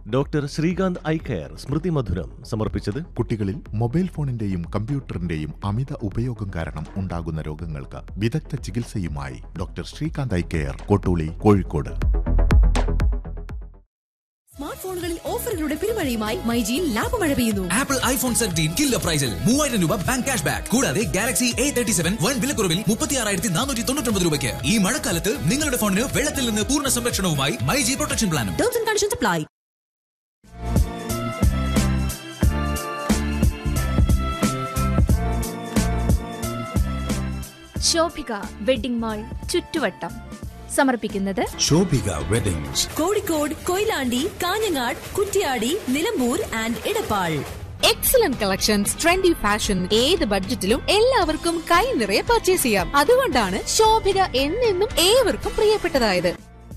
doctor Srikanth eye care സ്മൃതി മധുരം സമർപ്പിച്ചത് കുട്ടികളിൽ മൊബൈൽ ഫോണിന്റെയും കമ്പ്യൂട്ടറിന്റെയും അമിത ഉപയോഗം കാരണം ഉണ്ടാകുന്ന രോഗങ്ങൾക്ക് വിദഗ്ധ ചികിത്സയുമായി doctor Srikanth eye care Kottooli Kozhikode smart ഫോണുകളിൽ ഓഫറുകളുടെ പെരുമഴയുമായി മൈജിയിൽ ലാഭമഴ പെയ്യുന്നു ആപ്പിൾ ഐഫോൺ സെവൻറ്റീൻ കില്ലർ പ്രൈസിൽ മൂവായിരം രൂപ ബാങ്ക് ക്യാഷ് ബാക്ക് കൂടാതെ Galaxy A thirty seven one വിലക്കുറവിൽ മുപ്പത്തി ആറായിരത്തി നാനൂറ്റി തൊണ്ണൂറ്റൊമ്പത് രൂപയ്ക്ക് ഈ മഴക്കാലത്ത് നിങ്ങളുടെ ഫോണിന് വെള്ളത്തിൽ നിന്ന് പൂർണ്ണ സംരക്ഷണവുമായി മൈജി പ്രൊട്ടക്ഷൻ പ്ലാനും terms and conditions apply Shobhika wedding mall ചുറ്റുവട്ടം സമർപ്പിക്കുന്നത് Shobhika weddings Kozhikode Koyilandy Kanhangad Kuttiady Nilambur and Edappal excellent collections trendy fashion ഏത് ബഡ്ജറ്റിലും എല്ലാവർക്കും കൈ നിറയെ പർച്ചേസ് ചെയ്യാം അതുകൊണ്ടാണ് ശോഭിക എന്നെന്നും ഏവർക്കും പ്രിയപ്പെട്ടതായത്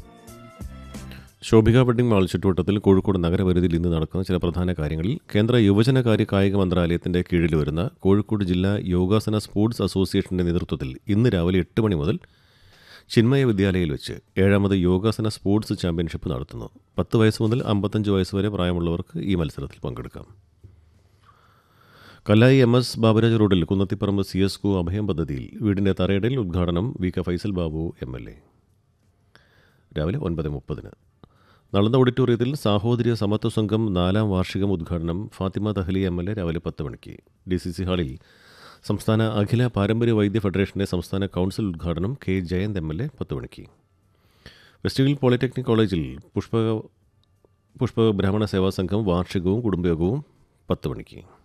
ശോഭിക വെഡിംഗ് മാൾ ചുറ്റുവട്ടത്തിൽ കോഴിക്കോട് നഗരപരിധിയിൽ ഇന്ന് നടക്കുന്ന ചില പ്രധാന കാര്യങ്ങളിൽ കേന്ദ്ര യുവജനകാര്യ കായിക മന്ത്രാലയത്തിന്റെ കീഴിൽ വരുന്ന കോഴിക്കോട് ജില്ലാ യോഗാസന സ്പോർട്സ് അസോസിയേഷന്റെ നേതൃത്വത്തിൽ ഇന്ന് രാവിലെ എട്ട് മണി മുതൽ ചിന്മയ വിദ്യാലയയിൽ വെച്ച് ഏഴാമത് യോഗാസന സ്പോർട്സ് ചാമ്പ്യൻഷിപ്പ് നടത്തുന്നു പത്ത് വയസ്സ് മുതൽ അമ്പത്തഞ്ച് വയസ്സ് വരെ പ്രായമുള്ളവർക്ക് ഈ മത്സരത്തിൽ പങ്കെടുക്കാം കല്ലായി എം എസ് ബാബുരാജ് റോഡിൽ കുന്നത്തിപ്പറമ്പ് സി എസ് കു അഭയം പദ്ധതിയിൽ വീടിന്റെ തറയിടയിൽ ഉദ്ഘാടനം V K Faisal Babu M L A രാവിലെ ഒൻപത് മുപ്പതിന് നളന്ദ ഓഡിറ്റോറിയത്തിൽ സാഹോദര്യ സമത്വ സംഘം നാലാം വാർഷികം ഉദ്ഘാടനം Fathima Thahali M L A രാവിലെ പത്ത് മണിക്ക് ഡി സി സി ഹാളിൽ സംസ്ഥാന അഖില പാരമ്പര്യ വൈദ്യ ഫെഡറേഷന്റെ സംസ്ഥാന കൗൺസിൽ ഉദ്ഘാടനം K Jayanth M L A പത്ത് മണിക്ക് വെസ്റ്റ് ഹിൽ പോളിടെക്നിക് കോളേജിൽ പുഷ്പ പുഷ്പ ബ്രാഹ്മണ സേവാ സംഘം വാർഷികവും കുടുംബയോഗവും പത്ത് മണിക്ക്